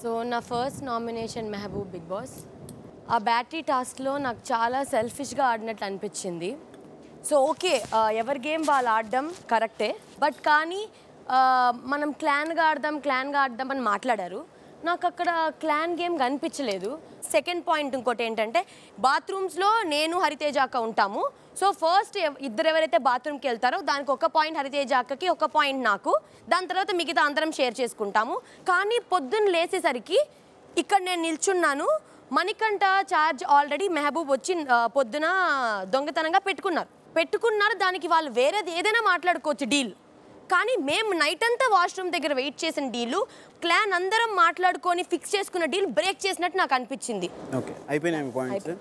So నా first nomination Mehboob Bigg Boss ఆ battery టాస్క్లో నాకు చాలా సెల్ఫిష్గా ఆడినట్లు అనిపించింది సో ఓకే ఎవరి గేమ్ వాళ్ళు ఆడడం కరెక్టే బట్ కానీ ఆ, మనం క్లాన్గా ఆడదాం క్లాన్గా ఆడదాం అని మాట్లాడారు నాకు అక్కడ క్లాన్ గేమ్ కనిపించలేదు సెకండ్ పాయింట్ ఇంకోటి ఏంటంటే బాత్రూమ్స్లో నేను హరితేజ అక్క ఉంటాము సో ఫస్ట్ ఇద్దరు ఎవరైతే బాత్రూమ్కి వెళ్తారో దానికి ఒక పాయింట్ హరితేజ అక్కకి ఒక పాయింట్ నాకు దాని తర్వాత మిగతా అందరం షేర్ చేసుకుంటాము కానీ పొద్దున్న లేచేసరికి ఇక్కడ నేను నిల్చున్నాను మణికంఠ చార్జ్ ఆల్రెడీ మెహబూబ్ వచ్చి ఆ, పొద్దున దొంగతనంగా పెట్టుకున్నారు పెట్టుకున్నారు దానికి వాళ్ళు వేరేది ఏదైనా మాట్లాడుకోవచ్చు డీల్ కానీ మేము నైట్ అంతా వాష్రూమ్ దగ్గర వెయిట్ చేసిన డీలు క్లాన్ అందరం మాట్లాడుకొని ఫిక్స్ చేసుకున్న డీల్ బ్రేక్ చేసినట్టు నాకు అనిపించింది ఓకే అయిపోయినాయి మీ పాయింట్స్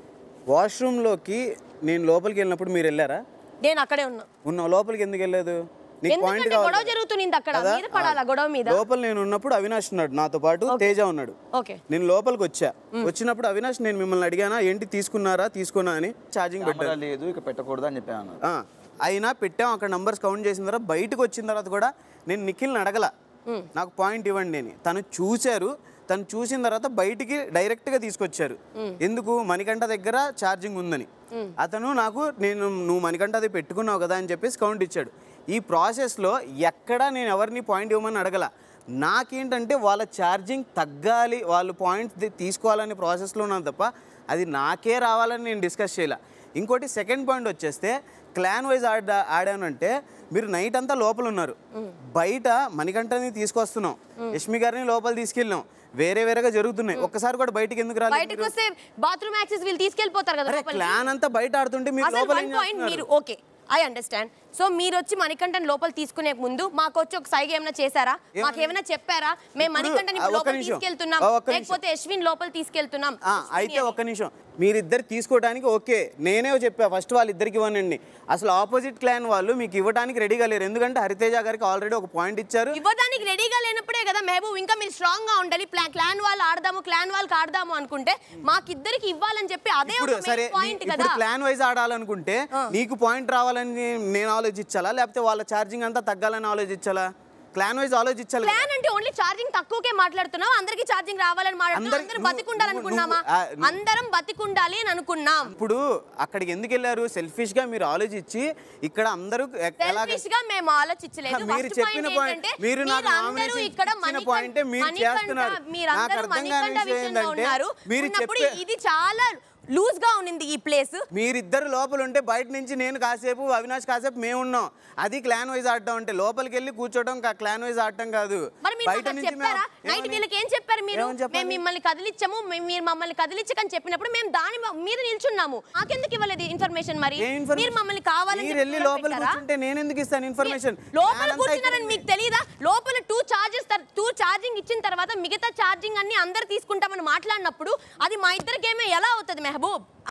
వాష్రూమ్లోకి నేను లోపలికి వెళ్ళినప్పుడు మీరు వెళ్ళారా నేను అక్కడే ఉన్నా ఉన్న లోపలికి ఎందుకు వెళ్ళలేదు నీకు పాయింట్ ఎందుకంటే కావాలి గొడవ కదా? జరుగుతుంది అక్కడ కదా? మీద పడాలా గొడవ మీద లోపల నేను ఉన్నప్పుడు అవినాష్ ఉన్నాడు నాతో పాటు తేజ ఉన్నాడు ఓకే నేను లోపలికి వచ్చా వచ్చినప్పుడు అవినాష్ నేను మిమ్మల్ని అడిగానా ఏంటి తీసుకున్నారా తీసుకున్నా అని ఛార్జింగ్ పెట్టాను కెమెరా లేదు ఇక పెట్టకూడదు అని చెప్పాను ఆ, అయినా పెట్టాం అక్కడ నంబర్స్ కౌంట్ చేసిన తర్వాత బయటకు వచ్చిన తర్వాత కూడా నేను నిఖిల్ని అడగల నాకు పాయింట్ ఇవ్వండి అని తను చూశారు తను చూసిన తర్వాత బయటికి డైరెక్ట్గా తీసుకొచ్చారు ఎందుకు మణికంఠ దగ్గర ఛార్జింగ్ ఉందని అతను నాకు నేను నువ్వు మణికంఠ అది పెట్టుకున్నావు కదా అని చెప్పేసి కౌంట్ ఇచ్చాడు ఈ ప్రాసెస్లో ఎక్కడా నేను ఎవరిని పాయింట్ ఇవ్వమని అడగల నాకేంటంటే వాళ్ళ ఛార్జింగ్ తగ్గాలి వాళ్ళు పాయింట్స్ తీసుకోవాలనే ప్రాసెస్లో ఉన్నాను తప్ప అది నాకే రావాలని నేను డిస్కస్ చేయాల ఇంకోటి సెకండ్ పాయింట్ వచ్చేస్తే క్లాన్ వైజ్ ఆడా ఆడానంటే మీరు నైట్ అంతా లోపల ఉన్నారు బయట మణికంఠని తీసుకొస్తున్నాం యష్మి గారిని లోపల తీసుకెళ్ళాం వేరే వేరేగా జరుగుతున్నాయి ఒక్కసారి కూడా బయటికి ఎందుకు రాలేదు బయటకు వస్తే బాత్రూమ్ యాక్సెస్ వీళ్ళు తీసుకెళ్ళిపోతారు కదా అరే లోపలికి. క్లాన్ అంతా బయట ఆడుతుంటే మీరు అసలు లోపల వన్ ఏం పాయింట్ చేస్తున్నారు? మీరు ఓకే ఐ అండర్స్టాండ్ సో మీరు వచ్చి మణికంఠన్ లోపల తీసుకునే ముందు మాకు వచ్చి ఒక సైగ ఏమైనా చేశారా మాకు ఏమైనా చెప్పారా మేము ఇప్పుడు, మణికంఠన్ ఆ, ఒక్క లోపల నిమిషం. తీసుకెళ్తున్నాం ఆ, ఒక్క నిమిషం. లేకపోతే అశ్విన్ లోపల తీసుకెళ్తున్నాం ఆ, అయితే ఒక్క నిమిషం మీరిద్దరు తీసుకోవడానికి ఓకే నేనే చెప్పా ఫస్ట్ వాళ్ళిద్దరికి ఇవ్వనండి అసలు ఆపోజిట్ క్లాన్ వాళ్ళు మీకు ఇవ్వడానికి రెడీగా లేరు ఎందుకంటే హరితేజ గారికి ఆల్రెడీ ఒక పాయింట్ ఇచ్చారు ఇవ్వడానికి రెడీగా లేనప్పుడే కదా మహబూబ్ ఇంకా మీరు స్ట్రాంగ్ గా ఉండాలి ప్లా- క్లాన్ వాళ్ళు ఆడదాము క్లాన్ వాళ్ళకి ఆడదాము అనుకుంటే మాకిద్దరికి ఇవ్వాలని చెప్పి అదే ఇప్పుడు ఒక సరే పాయింట్ నీ- కదా ఇప్పుడు ప్లాన్ వైజ్ ఆడాలనుకుంటే నీకు పాయింట్ రావాలని నేను ఆలోచించాలా లేకపోతే వాళ్ళ ఛార్జింగ్ అంతా తగ్గాలని ఆలోచించాలా ప్లాన్ వైజ్ ఆలోచించాలి కదా. ప్లాన్ అంటే ఓన్లీ ఛార్జింగ్ తక్కువకే మాట్లాడుతున్నాం అందరికి ఛార్జింగ్ రావాలని మాట్లాడుతున్నాం అందరికి- అందరం నువ్వు- బతికుండాలనుకున్నామా నువ్వు- ఆ, నువ్వు- అందరం బతికుండాలి అని అనుకున్నాం ఇప్పుడు అక్కడికి ఎందుకు వెళ్ళారు సెల్ఫిష్ గా మీరు ఆలోచించి ఇక్కడ అందరూ ఎ- ఎలాగ సెల్ఫిష్ గా మేము ఆలోచించలేదు మీరు ఫస్ట్ చెప్పిన పాయింట్ పాయింట్ ఏంటంటే మీరు నాకు మీరందరూ నామినేషన్ ఇక్కడ ఇచ్చిన పాయింటే మీరు మణికంఠ చేస్తున్నారు మీరందరూ నాకు అర్థం కాని మణికంఠ విషయం విషయంలో ఏంటంటే ఉన్నారు మీరు ఉన్నప్పుడు చెప్పే ఇది చాలా లూజ్ గా ఉన్నింది ఈ ప్లేస్ మీరిద్దరు లోపల ఉంటే బయట నుంచి నేను కాసేపు అవినాష్ కాసేపు మేము ఉన్నాం అది క్లాన్ వైజ్ ఆడటం అంటే లోపలికి వెళ్ళి కూర్చోవడం క్లాన్ వైజ్ ఆడటం కాదు మరి మీరు బయట మాకు నుంచి చెప్పారా మేము- నైట్ ఏమని? వీళ్ళకి ఏం చెప్పారు మీరు ఏమని చెప్పాలి? మేము మిమ్మల్ని కదిలిచ్చాము మేము- మీరు మమ్మల్ని కదిలిచ్చకని చెప్పినప్పుడు మేము దాని మీద నిల్చున్నాము మాకెందుకు ఇవ్వలేదు ఇన్ఫర్మేషన్ మరి ఏ information? మీరు మమ్మల్ని కావాలని మీరు చెప్పి వెళ్ళి దూరం లోపల పెట్టారా? కూర్చుంటే నేను ఎందుకు ఇస్తాను ఇన్ఫర్మేషన్ లోపల కూర్చున్నారని మీకు తెలియదా లోపల టూ చార్జెస్ టూ ఛార్జింగ్ ఇచ్చిన తర్వాత మిగతా ఛార్జింగ్ అన్ని అందరు తీసుకుంటామని మాట్లాడినప్పుడు అది మా ఇద్దరికేమో ఎలా అవుతుంది మెహబూబ్